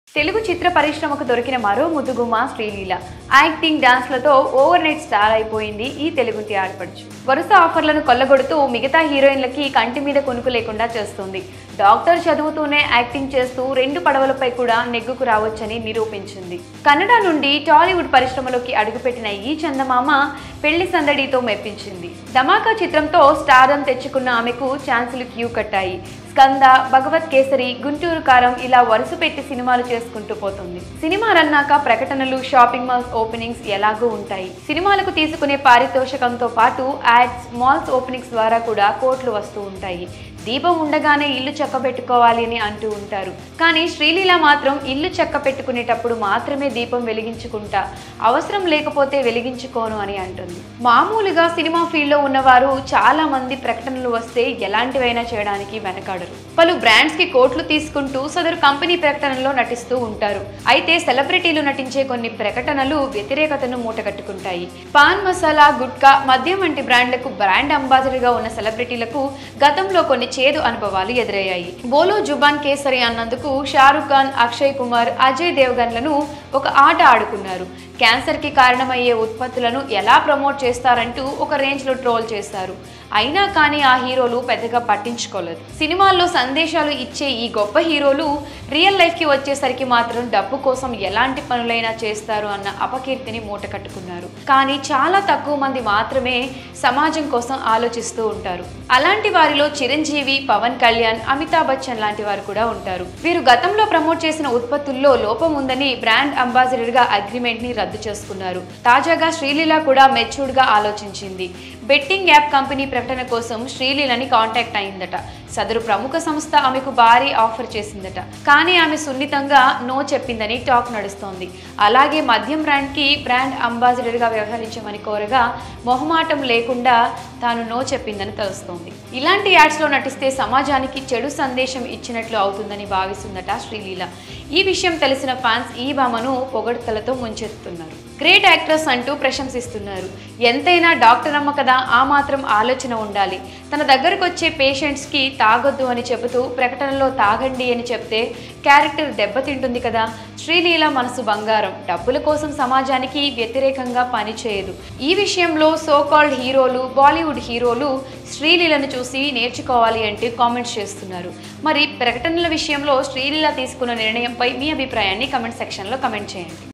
తెలుగు చిత్ర పరిశ్రమకు దొరికిన మరో ముద్దుగుమ్మ శ్రీలీల యాక్టింగ్ డాన్స్లతో ఓవర్ నైట్ స్టార్ అయిపోయింది ఈ తెలుగుంటి ఆడపడుచు వరుస ఆఫర్లను కొల్లగొడుతూ మిగతా హీరోయిన్లకి కంటి మీద కొనుకు లేకుండా చేస్తుంది డాక్టర్ చదువుతూనే యాక్టింగ్ చేస్తూ రెండు పడవలపై కూడా నెగ్గుకు రావచ్చని నిరూపించింది కన్నడ నుండి టాలీవుడ్ పరిశ్రమలోకి అడుగుపెట్టిన ఈ చందమామ పెళ్లి సందడితో మెప్పించింది ధమాకా చిత్రంతో స్టారం తెచ్చుకున్న ఆమెకు ఛాన్సులు క్యూ కట్టాయి స్కంద భగవత్ కేసరి గుంటూరు కారం ఇలా వరుస పెట్టి సినిమాలు చేసుకుంటూ పోతుంది సినిమాలన్నాక ప్రకటనలు షాపింగ్ మాల్స్ ఓపెనింగ్స్ ఎలాగూ ఉంటాయి సినిమాలకు తీసుకునే పారితోషికంతో పాటు యాడ్స్ మాల్స్ ఓపెనింగ్స్ ద్వారా కూడా కోట్లు వస్తూ ఉంటాయి దీపం ఉండగానే ఇల్లు చక్క పెట్టుకోవాలి అని అంటూ ఉంటారు కానీ శ్రీలీల మాత్రం ఇల్లు చక్క పెట్టుకునేటప్పుడు మాత్రమే దీపం వెలిగించుకుంటా అవసరం లేకపోతే వెలిగించుకోను అని అంటుంది మామూలుగా సినిమా ఫీల్డ్లో ఉన్నవారు చాలా మంది ప్రకటనలు వస్తే ఎలాంటివైనా చేయడానికి వెనకాడరు పలు బ్రాండ్స్ కి కోట్లు తీసుకుంటూ సదరు కంపెనీ ప్రకటనలో నటిస్తూ ఉంటారు అయితే సెలబ్రిటీలు నటించే కొన్ని ప్రకటనలు వ్యతిరేకతను మూటగట్టుకుంటాయి పాన్ మసాలా గుట్కా మద్యం వంటి బ్రాండ్లకు బ్రాండ్ అంబాసిడర్ గా ఉన్న సెలబ్రిటీలకు గతంలో కొన్ని చేదు అనుభవాలు ఎదురయ్యాయి బోలో జుబాన్ కేసరి అన్నందుకు షారుఖ్ ఖాన్ అక్షయ్ కుమార్ అజయ్ దేవగన్లను ఒక ఆట ఆడుకున్నారు క్యాన్సర్ కి కారణమయ్యే ఉత్పత్తులను ఎలా ప్రమోట్ చేస్తారంటూ ఒక రేంజ్ లో ట్రోల్ చేశారు అయినా కానీ ఆ హీరోలు పెద్దగా పట్టించుకోలేదు సినిమాల్లో సందేశాలు ఇచ్చే ఈ గొప్ప హీరోలు రియల్ లైఫ్ కి వచ్చేసరికి మాత్రం డబ్బు కోసం ఎలాంటి పనులైనా చేస్తారు అన్న అపకీర్తిని మూట కట్టుకున్నారు కానీ చాలా తక్కువ మంది మాత్రమే సమాజం కోసం ఆలోచిస్తూ ఉంటారు అలాంటి వారిలో చిరంజీవి పవన్ కళ్యాణ్ అమితాబ్ బచ్చన్ లాంటి వారు కూడా ఉంటారు వీరు గతంలో ప్రమోట్ చేసిన ఉత్పత్తుల్లో లోపం ఉందని బ్రాండ్ అంబాసిడర్ గా అగ్రిమెంట్ ని రద్దు చేసుకున్నారు తాజాగా శ్రీలీల కూడా మెచ్యూర్డ్ గా ఆలోచించింది బెట్టింగ్ యాప్ కంపెనీ ప్రకటన కోసం శ్రీలీలని కాంటాక్ట్ అయిందట సదరు ప్రముఖ సంస్థ ఆమెకు భారీ ఆఫర్ చేసిందట కానీ ఆమె సున్నితంగా నో చెప్పిందని టాక్ నడుస్తోంది అలాగే మద్యం బ్రాండ్కి బ్రాండ్ అంబాసిడర్గా వ్యవహరించమని కోరగా మొహమాటం లేకుండా తాను నో చెప్పిందని తెలుస్తోంది ఇలాంటి యాడ్స్లో నటిస్తే సమాజానికి చెడు సందేశం ఇచ్చినట్లు అవుతుందని భావిస్తుందట శ్రీలీల ఈ విషయం తెలిసిన ఫ్యాన్స్ ఈ భామను పొగడ్తలతో ముంచెత్తుతున్నారు గ్రేట్ యాక్ట్రెస్ అంటూ ప్రశంసిస్తున్నారు ఎంతైనా డాక్టర్ అమ్మ కదా ఆ మాత్రం ఆలోచన ఉండాలి తన దగ్గరకు వచ్చే పేషెంట్స్కి తాగొద్దు అని చెబుతూ ప్రకటనలో తాగండి అని చెప్తే క్యారెక్టర్ దెబ్బతింటుంది కదా శ్రీలీల మనసు బంగారం డబ్బుల కోసం సమాజానికి వ్యతిరేకంగా పనిచేయదు ఈ విషయంలో సో కాల్డ్ హీరోలు బాలీవుడ్ హీరోలు శ్రీలీలను చూసి నేర్చుకోవాలి అంటే కామెంట్స్ చేస్తున్నారు మరి ప్రకటనల విషయంలో శ్రీలీల తీసుకున్న నిర్ణయంపై మీ అభిప్రాయాన్ని కమెంట్ సెక్షన్లో కమెంట్ చేయండి